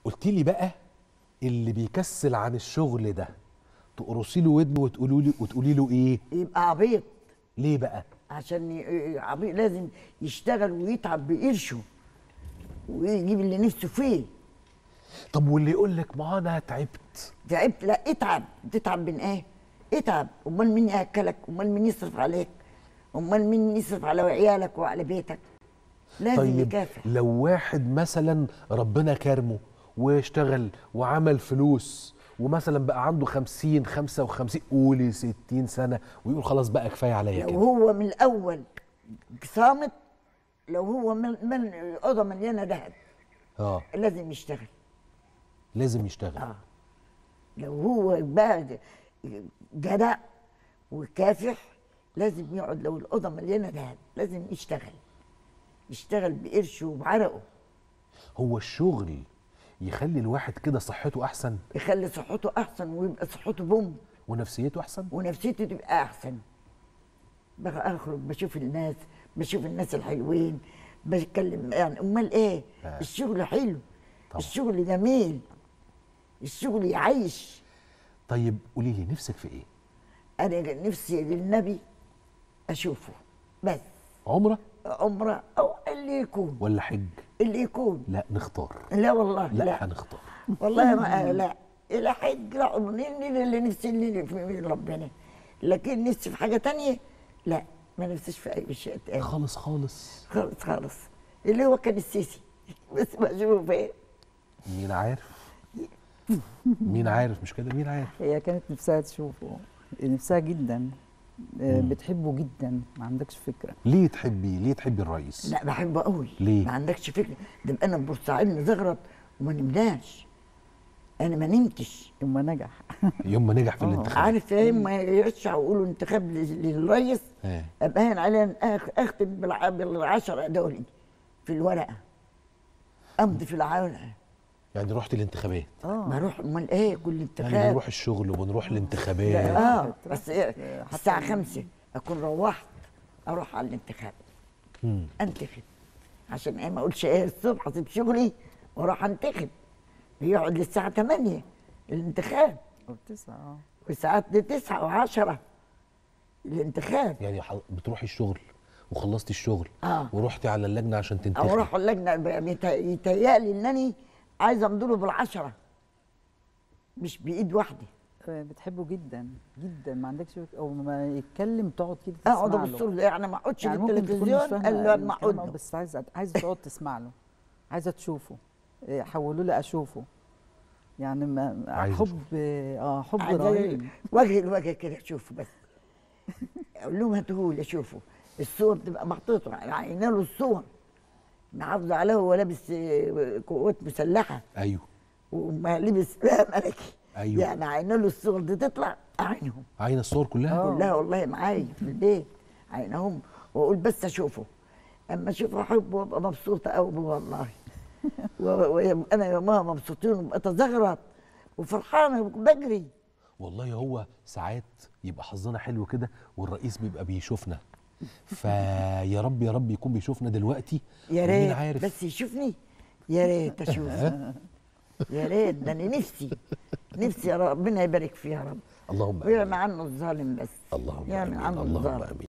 قلت لي بقى اللي بيكسل عن الشغل ده تقرصي له ودنه وتقولوا لي وتقولي له ايه يبقى عبيط ليه بقى عشان ي- عبيط لازم يشتغل ويتعب بقرشه ويجيب اللي نفسه فيه طب واللي يقول لك ما انا تعبت تعبت لا اتعب تتعب من ايه اتعب امال مين ياكلك امال مين يصرف عليك امال مين يصرف على عيالك وعلى بيتك لازم طيب يكافح لو واحد مثلا ربنا كرمه واشتغل وعمل فلوس ومثلا بقى عنده 50 55 قولي 60 سنه ويقول خلاص بقى كفايه عليا لو كده هو من الاول صامت لو هو من من اوضه مليانه ذهب اه لازم يشتغل لازم يشتغل اه لو هو بقى جدع وكافح لازم يقعد لو الاوضه مليانه ذهب لازم يشتغل يشتغل بقرشه وبعرقه هو الشغل يخلي الواحد كده صحته احسن يخلي صحته احسن ويبقى صحته بوم ونفسيته احسن ونفسيته تبقى احسن بقى اخرج بشوف الناس بشوف الناس الحلوين بتكلم يعني امال ايه آه. الشغل حلو طبعا. الشغل جميل الشغل يعيش طيب قولي لي نفسك في ايه انا نفسي للنبي اشوفه بس عمره عمره او اللي يكون ولا حج اللي يكون لا نختار لا والله لا, لا, هنختار والله ما لا الى حج لا منين اللي نفسي اللي في من ربنا لكن نفسي في حاجه تانية لا ما نفسيش في اي شيء تاني خالص خالص خالص خالص اللي هو كان السيسي بس بشوفه فين مين عارف مين عارف مش كده مين عارف هي كانت نفسها تشوفه نفسها جدا آه، بتحبه جدا ما عندكش فكره ليه تحبي ليه تحبي الرئيس لا بحبه قوي ليه؟ ما عندكش فكره ده انا في بورسعيد مزغرط وما نمناش انا ما نمتش يوم ما نجح يوم ما نجح في آه. الانتخابات عارف ايه ما يرشحوا يقولوا انتخاب لل- للرئيس إيه. ابهن علينا أخ- اختم بالع- بالعشرة دوري في الورقه امضي في العونه يعني رحت الانتخابات ما اروح امال ايه كل يعني انتخاب بنروح الشغل وبنروح الانتخابات اه بس إيه حتى الساعه خمسة اكون روحت اروح على الانتخاب مم. انتخب عشان ايه ما اقولش ايه الصبح اسيب شغلي واروح انتخب بيقعد للساعه 8 الانتخاب أو تسعة اه وساعات 9 و10 الانتخاب يعني ح- بتروحي الشغل وخلصتي الشغل آه. ورحتي على اللجنه عشان او تنتخبي اروح اللجنه بيت- يتهيألي انني عايزه امضله بالعشره مش بايد واحده آه، بتحبه جدا جدا ما عندكش فكره او ما يتكلم تقعد كده تسمع اقعد له ابص له يعني ما اقعدش يعني في ممكن تكون مش التلفزيون فاهمه الا لما الكلام اقعد أوي، له بس عايزه عايزه تقعد تسمع له عايزه تشوفه آه، حولوا لي اشوفه يعني ما عايزة حب اه حب عايزة رهيب وجه لوجه كده اشوفه بس اقول لهم هاتوهولي اشوفه الصور بتبقى محطوطه عينا له الصور محافظه عليه وهو لابس آه، قوات مسلحه ايوه وما لبس بقى ملكي أيوة. يعني عينا له الصور دي تطلع عينهم عين الصور كلها كلها والله معايا في البيت عينهم واقول بس اشوفه اما اشوفه احبه وابقى مبسوطه قوي والله و- وانا يومها مبسوطين وبتزغرط وفرحانه وبجري والله هو ساعات يبقى حظنا حلو كده والرئيس بيبقى بيشوفنا فيا رب يا رب يكون بيشوفنا دلوقتي يا ومين ريت عارف بس يشوفني يا ريت اشوفه يا ريت ده انا نفسي نفسي يا ربنا يبارك فيه يا رب اللهم ويعمي امين عنه الظالم بس اللهم يعمي امين عنه اللهم الظالم امين